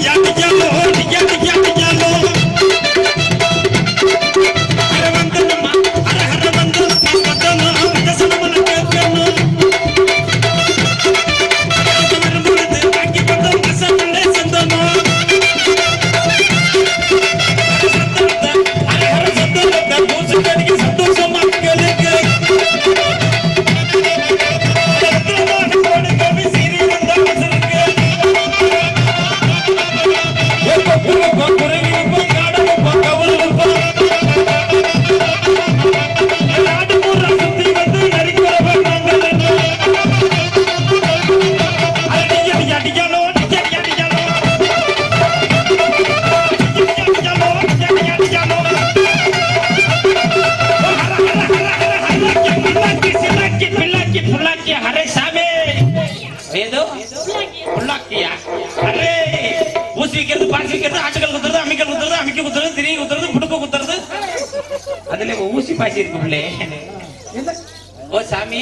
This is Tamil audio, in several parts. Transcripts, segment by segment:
அடிச்சாலோ அடிக்க அடிக்க அடிச்சாலோ அரை வந்தனமா அரை அரை வந்தனமா வந்தனா தசனமன கேட்கணும் வரும்பொழுது வாங்கி வந்தோம் கசமல்ல சந்தமா சந்தனத்தை அரை அரை சந்தனத்தை மூச்சு கடிக்க சந்தோஷமா கேளுக்கு சந்தனமான கோடி கவி சிறி வந்த மசருக்கு ஏதோ புல்லாக்கியா அரே ஊசி வைக்கிறது பாசி வைக்கிறது ஆட்டுகள் குத்துறது அம்மிக்கல் குத்துறது அம்மிக்க குத்துறது திரி குத்துறது புடுக்க குத்துறது அதுல ஊசி பாசி இருக்கு பிள்ளை ஓ சாமி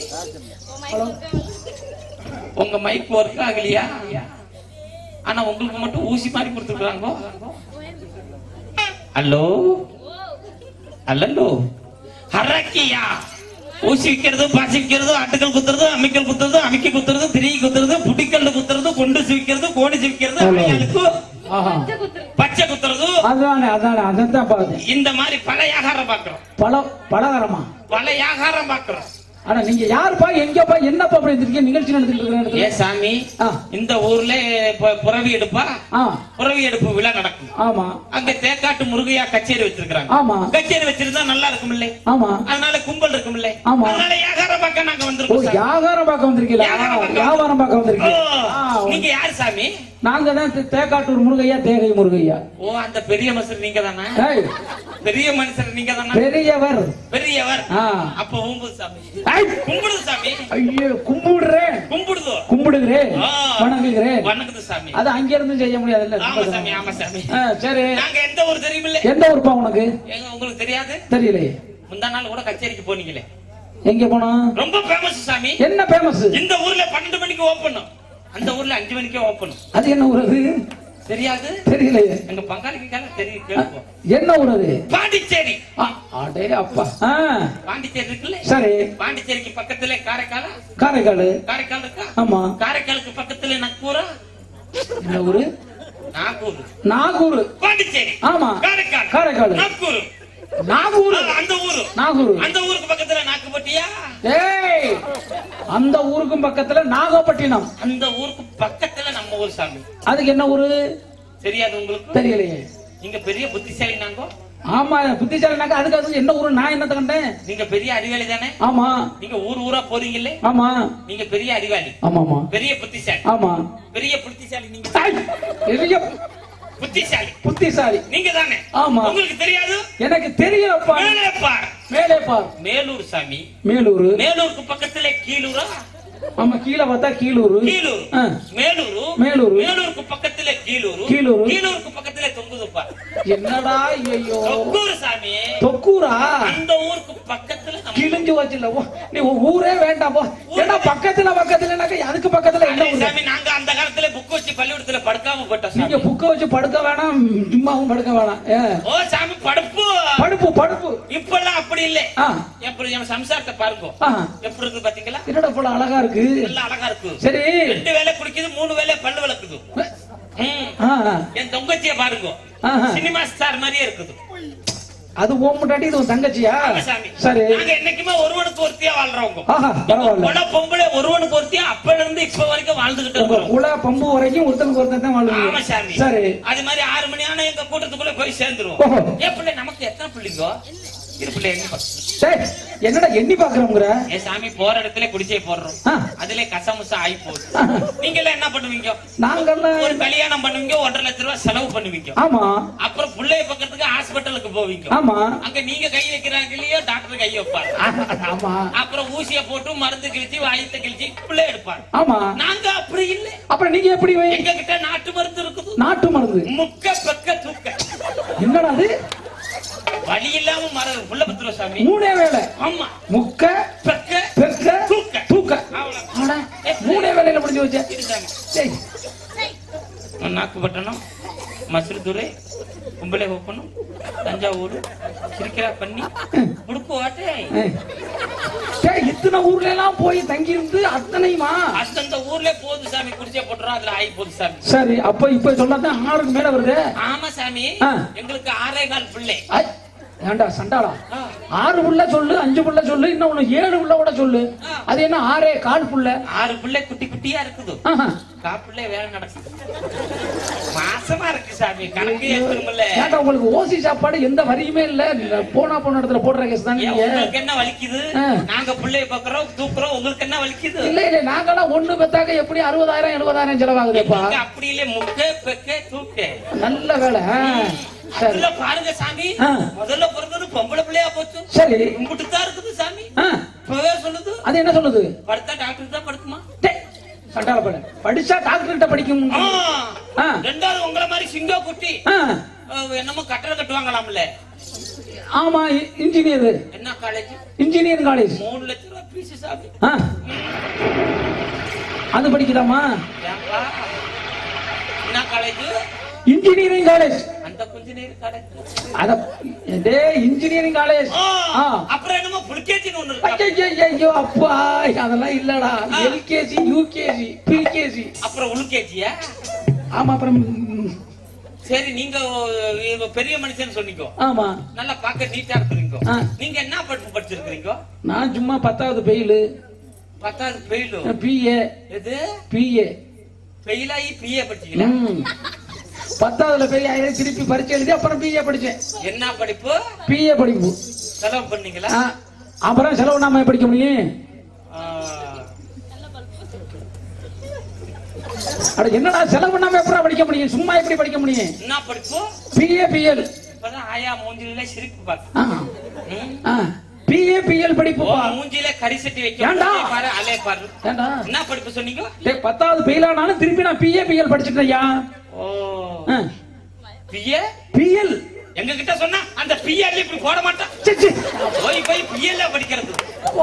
உங்க மைக் ஒர்க் ஆகலையா ஆனா உங்களுக்கு மட்டும் ஊசி மாதிரி கொடுத்துருக்காங்க ஹலோ ஹலோ ஹரக்கியா ஊசி வைக்கிறது பாசி வைக்கிறது ஆட்டுகள் குத்துறது அம்மிக்கல் குத்துறது அமிக்கி குத்துறது திரி குத்துறது புடிக்கல் குத்துறது கொண்டு சிவிக்கிறது கோணி சிவிக்கிறது அவையாளுக்கு ஆஹா பச்சை குத்துறது அதானே அதானே அதான் பார்த்தேன் இந்த மாதிரி பல வியாகாரம் பாக்குறோம் பல பலகாரமா பல வியாகாரம் பாக்குறோம் ஆனா நீங்க யாருப்பா எங்கப்பா என்னப்பா அப்படி இருந்திருக்கீங்க நிகழ்ச்சி நடந்துட்டு இருக்கிற ஏ இடத்துல சாமி ஆ. இந்த ஊர்ல பு- புறவி எடுப்பா ஆ புறவி எடுப்பு விழா நடக்கும் ஆமா அங்க தேக்காட்டு முருகையா கச்சேரி வச்சிருக்காங்க ஆமா கச்சேரி வச்சிருந்தா நல்லா இருக்கும் இல்ல ஆமா அதனால கும்பல் இருக்கும் இல்ல ஆமா. அதனால வியாகாரம் பார்க்க நாங்க ஓ வந்திருக்கோம் சாமி. வியாபாரம் பார்க்க வந்திருக்கீங்களா வியாபாரம் பார்க்க வியாபாரம் பார்க்க ஓ, வந்திருக்கீங்க ஆ, நீங்க யாரு சாமி நாங்க தான் தே- தேக்காட்டூர் முருகையா தேகை முருகையா ஓ அந்த பெரிய மனுஷர் நீங்க தானே ஏய், பெரிய மனுஷர் நீங்க தானே பெரியவர் பெரியவர் ஆ. அப்ப ஊம்புது சாமி ஏய், கும்பிடுது சாமி ஐயோ கும்பிடுறேன் கும்பிடுதோ கும்பிடுகிறேன் ஆ. வணங்குகிறேன் வணங்குது சாமி அது அங்க இருந்து செய்ய முடியாதுல்ல ஆமா சாமி ஆமா சாமி ஆ, சரி நாங்க எந்த ஊர் தெரியுமில்ல எந்த ஊருப்பா உனக்கு எங்க உங்களுக்கு தெரியாது தெரியலையே முந்தா நாள் கூட கச்சேரிக்கு போனீங்களே எங்க போனோம் ரொம்ப ஃபேமஸ் சாமி என்ன ஃபேமஸ் இந்த ஊர்ல பன்னெண்டு மணிக்கு ஓப்பன் அந்த ஊர்ல அஞ்சு மணிக்கே ஓப்பன் அது என்ன ஊர் அது தெரியாது தெரியலையே எங்க பங்காளிக்கு தெரியும் கேட்போம் என்ன ஊர் அது பாண்டிச்சேரி ஆ, அடே அப்பா ஆ, பாண்டிச்சேரி இருக்குல்ல சரி பாண்டிச்சேரிக்கு பக்கத்துல காரைக்காலா காரைக்கால் காரைக்கால் இருக்கா ஆமா காரைக்காலுக்கு பக்கத்துல நக்கூரா என்ன ஊரு நாகூர் நாகூர் பாண்டிச்சேரி ஆமா காரைக்கால் காரைக்கால் நாகூர் நாகூர் ஆ, அந்த ஊரு நாகூர் அந்த ஊருக்கு பக்கத்துல நாக்குப்பட்டியா ஏய் அந்த ஊருக்கும் பக்கத்துல நாகப்பட்டினம் அந்த ஊருக்கு பக்கத்துல நம்ம ஊர் சாமி அதுக்கு என்ன ஊரு தெரியாது உங்களுக்கு தெரியலையே நீங்க பெரிய புத்திசாலி நாங்கோ ஆமா புத்திசாலினாக்கா அதுக்கு அது என்ன ஊரு நான் என்னத்த கண்டேன் நீங்க பெரிய அறிவாளி தானே ஆமா நீங்க ஊர் ஊரா போறீங்களே ஆமா நீங்க பெரிய அறிவாளி ஆமா ஆமா பெரிய புத்திசாலி ஆமா பெரிய புத்திசாலி நீங்க ஐ, பெரிய புத்திசாலி புத்திசாலி நீங்க தானே ஆமா உங்களுக்கு தெரியாது எனக்கு தெரியலப்பா மேலே பார் மேலே பார் மேலூர் சாமி மேலூர் மேலூருக்கு பக்கத்துல கீழூரா ஆமா கீழே பார்த்தா கீழூர் கீழூர் ஆ, மேலூரு மேலூரு. மேலூருக்கு பக்கத்துல கீழூரு கீழூரு. கீழூருக்கு பக்கத்துல தொங்குதுப்பா என்னடா ஐயோ தொக்கூர் சாமி தொக்கூரா அந்த ஊருக்கு பக்கத்துல நம்ம கிழிஞ்சு வச்சுல ஓ, நீ உன் ஊரே வேண்டாம் போ ஏன்னா பக்கத்துல பக்கத்துலனாக்கா அதுக்கு பக்கத்துல என்ன அதே ஊரு சாமி நாங்க அந்த காலத்துல புக் வச்சு பள்ளிக்கூடத்துல படுக்காம போட்டோம் நீங்க சாமி புக்க வச்சு படுக்க வேணாம் சும்மாவும் படுக்க வேணாம் ஏ, ஓ சாமி படுப்பு படுப்பு படுப்பு இப்பெல்லாம் அப்படி இல்ல ஆ எப்படி என் சம்சாரத்தை பாருங்க ஆ எப்படி இருக்கு பாத்தீங்களா என்னடா போல அழகா இருக்கு நல்லா அழகா இருக்கு சரி ரெண்டு வேலை குடிக்குது மூணு வேலை பல்லு விளக்குது ம். ஆ, ஆ, என் தொங்கச்சிய பாருங்க ஆஹா. சினிமா ஸ்டார் மாதிரியே இருக்குது அது ஓம் முட்டாட்டி இது உன் தங்கச்சியா ஆமா சாமி சரி நாங்க என்னைக்குமே ஒருவனுக்கு ஒருத்தியா வாழ்றவங்க ஆஹா பரவாயில்ல கொலை பொம்பளை ஒருவனுக்கு ஒருத்தியா அப்பல இருந்து இப்ப வரைக்கும் வாழ்ந்துகிட்டு உங்க இருக்கிறோம் குல பம்பு வரைக்கும் ஒருத்தனுக்கு ஒருத்தன் தான் ஆமா வாழ்வீங்க சாமி சரி அது மாதிரி ஆறு மணி ஆனா எங்க கூட்டத்துக்குள்ள போய் சேர்ந்துருவோம் ஓஹோ. ஏன் பிள்ளை நமக்கு எத்தனை பிள்ளைங்கோ இரு பிள்ளை எண்ணி பாரு. டேய், என்னடா எண்ணி பாக்குறோங்கிற ஏ சாமி போற இடத்துல குடிச்சே போடுறோம் ஆ. அதுல கசமுசா ஆகி போகுது நீங்க எல்லாம் என்ன பண்ணுவீங்க நாங்கெல்லாம் ஒரு கல்யாணம் பண்ணுவீங்க ஒன்றரை லட்ச ரூபாய் செலவு பண்ணுவீங்க ஆமா அப்புறம் பிள்ளைய பக்கத்துக்கு ஹாஸ்பிட்டலுக்கு போவீங்க ஆமா அங்க நீங்க கை வைக்கிறாங்க இல்லையோ டாக்டர் கை வைப்பாரு ஆமா அப்புறம் ஊசிய போட்டு மருந்து கிழிச்சு வாயத்தை கிழிச்சு பிள்ளை எடுப்பாரு ஆமா நாங்க அப்படி இல்ல அப்புறம் நீங்க எப்படி வை- எங்க கிட்ட நாட்டு மருந்து இருக்குது நாட்டு மருந்து முக்க பெக்க தூக்க என்னடா அது வழி இல்லாம மர புள்ள பத்துருவ சாமி மூணே வேலை ஆமா முக்க பெக்க பெக்க தூக்க. தூக்க அவ்வளவு. ஆடா, மூணே வேலையில முடிஞ்சு வச்ச இது சாமி டேய், நாக்கு பட்டணம் கும்பலே ஓப்பனும் தஞ்சாவூர் சிரிக்கிறா பண்ணி முடுக்கு ஓட்டே ஏய். டேய், இத்தனை ஊர்ல எல்லாம் போய் தங்கி இருந்து அத்தனையுமா அந்தந்த ஊர்ல போகுது சாமி குடிச்சே போட்டுறோம் அதுல ஆகி போகுது சாமி சரி அப்ப இப்ப சொல்லாதான் ஆறுக்கு மேல வருது ஆமா சாமி ஆ. எங்களுக்கு ஆறே கால் பிள்ளை ஐ, ஏண்டா சண்டாளா ஆ. ஆறு புள்ள சொல்லு அஞ்சு புள்ள சொல்லு இன்னும் ஒண்ணு ஏழு புள்ள கூட சொல்லு ஆ. அது என்ன ஆறே கால் புள்ள ஆறு பிள்ளை குட்டி குட்டியா இருக்குது ஆஹா. காப்பிள்ளை வேலை நடக்குது மாசமா இருக்கு சாமி கணக்கு ஏத்துருமில்ல ஏன்டா உங்களுக்கு ஓசி சாப்பாடு எந்த வரியுமே இல்ல இந்த போனா போன இடத்துல போடுற கேஸ் தானே ஏன் நீங்க உங்களுக்கு என்ன வலிக்குது ஆ. நாங்க பிள்ளைய பாக்குறோம் தூக்குறோம் உங்களுக்கு என்ன வலிக்குது இல்ல இல்ல நாங்கெல்லாம் ஒண்ணு பெத்தாக்க எப்படி அறுபதாயிரம் எழுபதாயிரம் செலவாகுதுப்பா எங்களுக்கு அப்படி இல்ல முக்கே பெக்கே தூக்கே நல்ல வேலை ஆ. சரி அதுல பாருங்க சாமி ஆ. முதல்ல பிறந்தது பொம்பளை பிள்ளையா போச்சு சரி கும்பிட்டு தான் இருக்குது சாமி ஆ. இப்பவே சொல்லுது அது என்ன சொல்லுது படுத்தா டாக்டர் தான் படுக்குமா டேய், சண்டால பட படிச்சா டாக்டர் கிட்ட படிக்கும் ஆ. ஆ. ரெண்டாவது உங்களை மாதிரி சிங்க குட்டி ஆ. அஹ், என்னமோ கட்டட கட்டுவாங்களாம்ல ஆமா இ- இன்ஜினியர் என்ன காலேஜ் இன்ஜினியரிங் காலேஜ் மூணு லட்சம் ரூபாய் பீஸ் சாமி ஆ. அது படிக்குதாமா ஏன்பா என்ன காலேஜ் இன்ஜினியரிங் காலேஜ் அந்த கொஞ்ச நேரம் காலேஜ் அத டே இன்ஜினியரிங் காலேஜ் ஆ. அப்புறம் என்னமோ புல்கேஜின்னு ஒண்ணு இருக்கா ஐயோ, ஐயோ, அப்பா அதெல்லாம் இல்லடா எல்கேஜி யூகேஜி பிகேஜி அப்புறம் உள்கேஜியா ஆமா அப்புறம் ம், சரி நீங்க அஹ், பெரிய மனுஷன் சொன்னீங்க ஆமா நல்லா பார்க்க நீட்டா இருக்கிறீங்க ஆ. நீங்க என்ன படிப்பு படிச்சிருக்கிறீங்க நான் சும்மா பத்தாவது பெயிலு பத்தாவது ஃபெயிலு பிஏ எது பிஏ ஃபெயிலாகி பிஏ படிச்சீங்களா பத்தாவதுல பெரிய ஆயிரம் திருப்பி பரிச்சை எழுதி அப்புறம் பிஏ படிச்சேன் என்ன படிப்பு பிஏ படிப்பு செலவு பண்ணீங்களா ஆ, அப்புறம் செலவு நாம படிக்க முடியும் ஆ. அட என்னடா செலவு நாம எப்படி படிக்க முடியும் சும்மா எப்படி படிக்க முடியும் என்ன படிப்பு பிஏ பிஎல் இப்பதான் ஆயா மூஞ்சில சிரிப்பு பார்த்து ம். பிஏ பிஎல் படிப்புப்பா உன் மூஞ்சில கறி சட்டி வைக்க ஏன்டா? மூஞ்சிய பாரு அலே பாரு ஏண்டா என்ன படிப்பு சொன்னீங்க டேய் பத்தாவது ஃபெயிலானாலும் திருப்பி நான் பிஏ பிஎல் படிச்சிட்டேன்யா ஓ பிஏ பிஎல் எங்க கிட்ட சொன்னா அந்த பிஏல இப்படி போட மாட்டான் போய் போய் பிஏல படிக்கிறது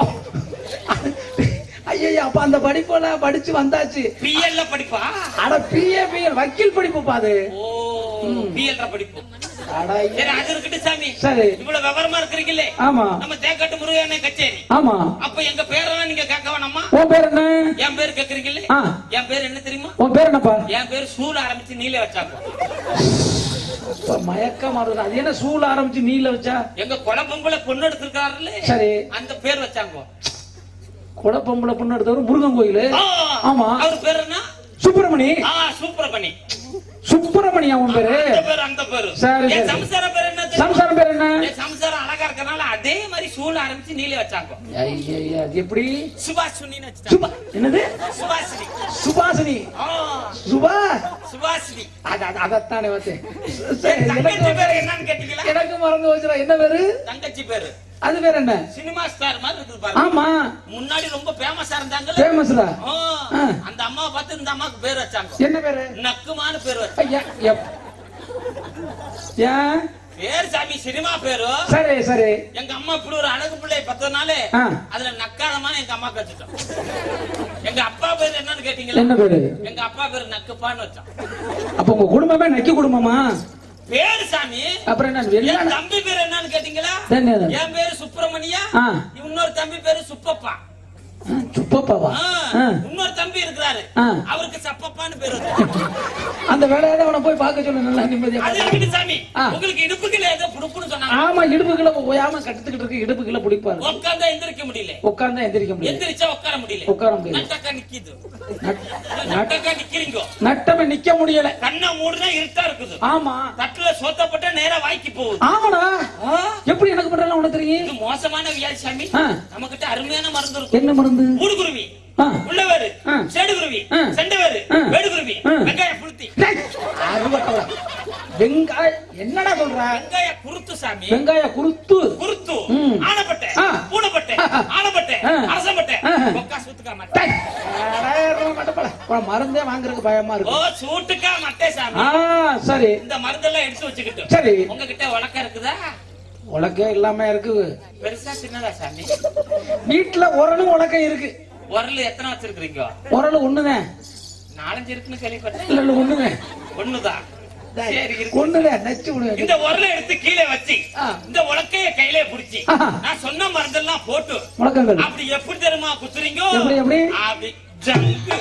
ஐயா அப்ப அந்த படிப்பெல்லாம் படிச்சு வந்தாச்சு பிஎல்ல படிப்பா அட பிஏ பிஎல் வக்கீல் படிப்புப்பா அது ஓ பிஎல்ற படிப்பு அட சரி அது இருக்கட்டும் சாமி சரி இவ்வளவு விவரமா இருக்கிறீங்களே ஆமா நம்ம தேக்காட்டு முருகனே கச்சேரி ஆமா அப்ப எங்க பேரெல்லாம் நீங்க கேட்க வேணாமா உன் பேர் என்ன என் பேர் கேக்குறீங்களே ஆ. என் பேர் என்ன தெரியுமா உன் பேர் என்னப்பா என் பேர் சூழ ஆரம்பிச்சு நீல வச்சாங்க இப்ப மயக்கம் வருது அது என்ன சூழ ஆரம்பிச்சு நீல வச்சா எங்க குழப்பம்புல பொண்ணு எடுத்திருக்காருல்ல சரி அந்த பேர் வச்சாங்க குழப்பம்புல பொண்ணு எடுத்தவர் முருகன் கோயிலு ஆ, ஆமா. அவர் பேர் என்ன சுப்பிரமணி ஆ சுப்பிரமணி சுப்பிரமணியா உன் பேரு அந்த பேர் அந்த பேரு சரி, என் சரி. சம்சார பேர் என்ன தெரியுமா? சம்சாரம் பேர் என்ன என் சம்சாரம் அழகா இருக்கறனால அதே மாதிரி சூழ ஆரம்பிச்சு நீல வச்சாங்க ஐயா அது எப்படி சுபாஷினின்னு வச்சுட்டாங்க சுபா என்னது சுபாஷினி சுபாசினி ஆ, சுபா சுபாஷினி அது அது- அதத்தானே வச்சேன் என் தங்கச்சி பேர் என்னன்னு கேட்டீங்களா எனக்கு மறந்து வச்சுடா என்ன பேரு தங்கச்சி பேரு அது பேர் என்ன சினிமா ஸ்டார் மாதிரி இருக்குது பாருங்க ஆமா முன்னாடி ரொம்ப ஃபேமஸா இருந்தாங்கல்ல ஃபேமஸ்டா ஆ, ஆ. அந்த அம்மாவை பார்த்து இந்த அம்மாவுக்கு பேர் வச்சாங்க என்ன பேரு நக்குமான்னு பேர் வச்சாங்க ஐயா எப் ஏன் பேர் சாமி சினிமா பேரு சரி சரி எங்க அம்மா இப்படி ஒரு அழகு பிள்ளை பத்தனாலே ஆ. அதுல நக்காதமான எங்க அம்மா வச்சுட்டோம் எங்க அப்பா பேர் என்னன்னு கேட்டீங்களா என்ன பேரு எங்க அப்பா பேர் நக்குப்பான்னு வச்சான் அப்ப உங்க குடும்பமே நக்கி குடும்பமா பேரு சாமி அப்புறம் என்ன என் என்ன தம்பி பேர் என்னன்னு கேட்டீங்களா என்னது? என் பேரு சுப்பிரமணியா ஆ. இன்னொரு தம்பி பேரு சுப்பப்பா ஆ, சுப்பப்பாவா ஆ, ஆ. இன்னொரு தம்பி இருக்கிறாரு ஆ. அவருக்கு சப்பப்பான்னு பேர் வச்சான் அந்த வேலையாத அவனை போய் பார்க்க சொல்லு நல்லா நிம்மதியா அது இருக்குது சாமி ஆ. உங்களுக்கு இடுப்புக்குள்ள ஏதோ புடுப்புன்னு சொன்னாங்க ஆமா இடுப்புகளை ஓயாம கட்டுக்கிட்டு இருக்கு இடுப்புகளை பிடிப்பாரு உட்கார்ந்தா எந்திரிக்க முடியல உட்கார்ந்தா எந்திரிக்க முடியாது எந்திரிச்சா உட்கார முடியல உட்கார முடியல நட்டக்கா நிக்குது நட்- நட்- நட்டக்கா நிக்கிறீங்க நட்டமே நிக்க முடியல கண்ணை மூடுனா இருட்டா இருக்குது ஆமா தட்டுல சோத்தப்பட்ட நேரா வாய்க்கு போகுது ஆமாடா ஆ, எப்படி எனக்கு பண்றலாம் உனக்கு தெரியும் இது மோசமான வியாதி சாமி ஆ. நம்ம கிட்ட அருமையான மருந்து இருக்கும் என்ன மருந்து ஊடுகுருவி ஆ. உள்ளவேறு ஆ. சேடுகுருவி ஆ. செண்டவேறு ஆ. வேடுகுருவி ஆ. வெங்காய புளுத்தி டேய், அறுபட்டவா. வெங்காய என்னடா சொல்ற வெங்காய குருத்து சாமி வெங்காய குருத்து குருத்து ம். ஆனப்பட்டை ஆ. பூனைப்பட்டை ஆ. ஆனப்பட்டை ஆ. அரசம்பட்டை ஆ. கொக்கா சூத்துக்கா மட்டை டேய், அடாயிரம் மட்டப்பட. உன் மருந்தே வாங்குறதுக்கு பயமா ஓ இருக்கு சூட்டுக்கா மட்டை சாமி ஆ சரி இந்த மருந்தெல்லாம் எடுத்து வச்சுக்கிட்டு சரி உங்ககிட்ட வழக்கம் இருக்குதா உலக்கே இல்லாம இருக்கு பெருசா சின்னதா சாமி வீட்டுல உரலும் உலக்கம் இருக்கு உரல் எத்தனை வச்சிருக்கீங்க உரல் ஒண்ணுதான் நாலஞ்சு இருக்குன்னு கேள்விப்பட்டேன் இல்ல இல்ல ஒண்ணுதான் ஒண்ணுதான் சரி, இருக்கு. கொண்டுல நச்சு விடுவேன் இந்த உரலை எடுத்து கீழே வச்சு ஆ. இந்த உலக்கைய கையில புடிச்சு ஆஹா. நான் சொன்ன மருந்தெல்லாம் போட்டு முழக்கங்கள் அப்படி எப்படி தெரியுமா குத்துறீங்க எப்படி, எப்படி? அப்படி ஜங்கு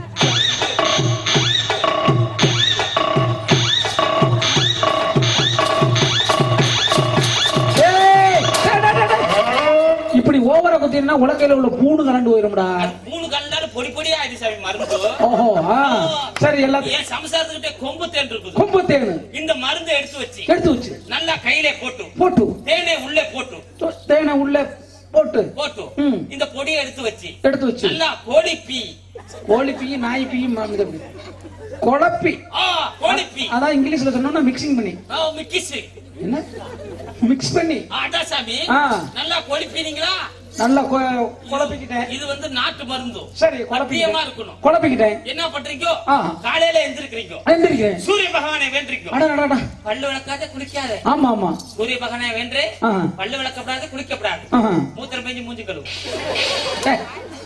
ஏய், டேய், டேய், டேய், டேய். இப்படி ஓவரா குத்தினா உலக்கையில உள்ள பூணு கலண்டு போயிரும்டா அது மூணு கண்டாலும் பொடி பொடியா ஆயிடுச்சு சாமி மருந்து ஓஹோ ஆ. சரி எல்லாத்தையும் என் சம்சாரத்துக்கிட்ட கொம்பு தேன் இருக்குது கொம்பு தேனு இந்த மருந்தை எடுத்து வச்சு எடுத்து வச்சு நல்லா கையில போட்டு போட்டு தேனை உள்ளே போட்டு தேனை உள்ள போட்டு போட்டு ம். இந்த பொடியை எடுத்து வச்சு எடுத்து வச்சு நல்லா கோழி பீ கோழி பீ நாய் பீ இது அப்படி குழப்பி ஆ கோழி பீ அதான் இங்கிலீஷ்ல சொன்னோம்னா மிக்சிங் பண்ணி ஆ மிக்கிஸ் என்ன மிக்ஸ் பண்ணி அதான் சாமி ஆ. நல்லா கோழி பீனீங்களா நல்லா கொ- குழப்பிக்கிட்டேன் இது வந்து நாட்டு மருந்து சரி பத்தியமா குழப்பிக்கிட்டேன் இருக்கணும் குழப்பிக்கிட்டேன் என்ன பண்றீங்கோ ஆ. காலையில எந்திரிக்கிறீங்க எழுந்திருக்கிறேன் சூரிய பகவானை வேண்டிருக்கோம் அடா அடா பல்லு விளக்காத குளிக்காத ஆமா ஆமா சூரிய பகவானை வென்று ஆ. பல்லு விளக்கப்படாது குளிக்கப்படாது ஆஹா. மூத்திரம் பெஞ்சு மூஞ்சி கழுவு ஏய்,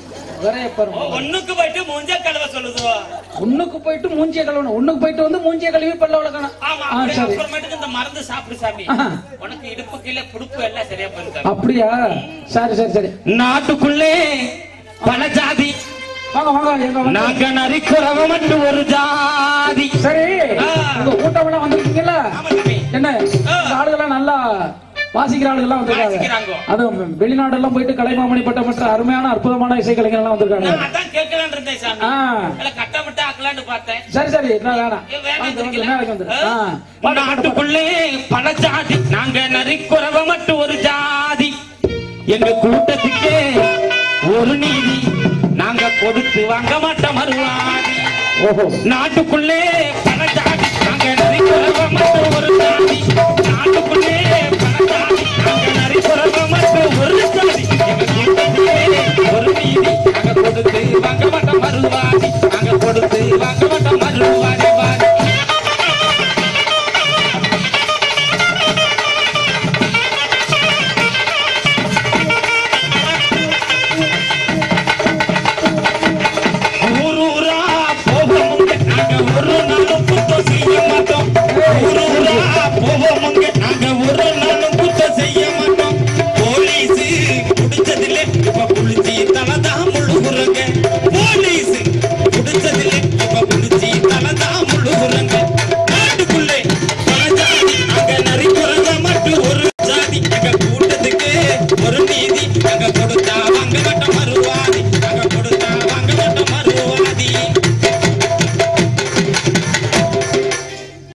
ஒரே ஓ, பாருங்க ஒண்ணுக்கு போயிட்டு மூஞ்ச கழுவ சொல்லுதுவோ ஒண்ணுக்கு போயிட்டு மூஞ்சிய கழுவணும் ஒண்ணுக்கு போயிட்டு வந்து மூஞ்சிய கழுவி பல்ல வளர்க்கணும் ஆமா ஆ அப்படியே சரி அப்புறமேட்டுக்கு இந்த மருந்து சாப்பிடு சாமி ஆஹா. உனக்கு இடுப்பு கீழே புடுப்பு எல்லாம் சரியா போயிருக்காங்க அப்படியா சரி சரி சரி நாட்டுக்குள்ளே பல ஜாதி வாங்க வாங்க எங்க வாங்க. நாங்க நரிக்குறவ மட்டும் ஒரு ஜாதி சரி ஆ. உங்க கூட்டம் எல்லாம் வந்திருக்கீங்கல்ல ஆமா சாமி என்ன ஆ. இந்த ஆளுகெல்லாம் நல்லா வாசிக்கிற ஆளுகெல்லாம் வாசிக்கிறாங்க. வந்திருக்காங்க அதுவும் வெளிநாடெல்லாம் போயிட்டு கலைமாமணி பட்ட மற்ற அருமையான அற்புதமான இசை கலைஞர்கள் வந்திருக்காங்க நான் அதான் கேட்கலான்னு இருந்தேன் சாமி ஆ. இல்ல கட்டமிட்டு ஆக்கலான்னு பார்த்தேன் சரி சரி நான் வேணாம் ஏ, வேணாம் வந்து, வந்து, தெரியுங்களா? மேலைக்கு வந்துரு. ஆ. பாட்டு, பாட்டு, பாட்டு. நாட்டுக்குள்ளே பல ஜாதி நாங்க நரிக்குறவ மட்டும் ஒரு ஜாதி எங்க கூட்டத்துக்கே ஒரு நீதி நாங்க கொடுத்து வாங்க மாட்டோம் மறுவாதி ஓஹோ நாட்டுக்குள்ளே பல ஜாதி நாங்க நரிக்குறவ மட்டும் ஒரு ஜாதி நாட்டுக்குள்ளே பல ஜாதி நாங்க நரிக்குறவ மட்டும் ஒரு ஜாதி எங்க கூட்டத்துக்கே ஒரு நீதி நாங்க கொடுத்து வாங்க மாட்டோம் மறுவாதி நாங்க கொடுத்து வாங்க மாட்டோம் மறுவாதி வாதி ஊரூரா போவோமுங்க நாங்க ஒரு நாளும் குத்தம் செய்ய மாட்டோம் ஊரூரா போவோமுங்க நாங்க ஒரு நாளும் குத்தம் செய்ய மாட்டோம் போலீஸ் குடிச்சதில்லை இப்ப குளிச்சு தலதான்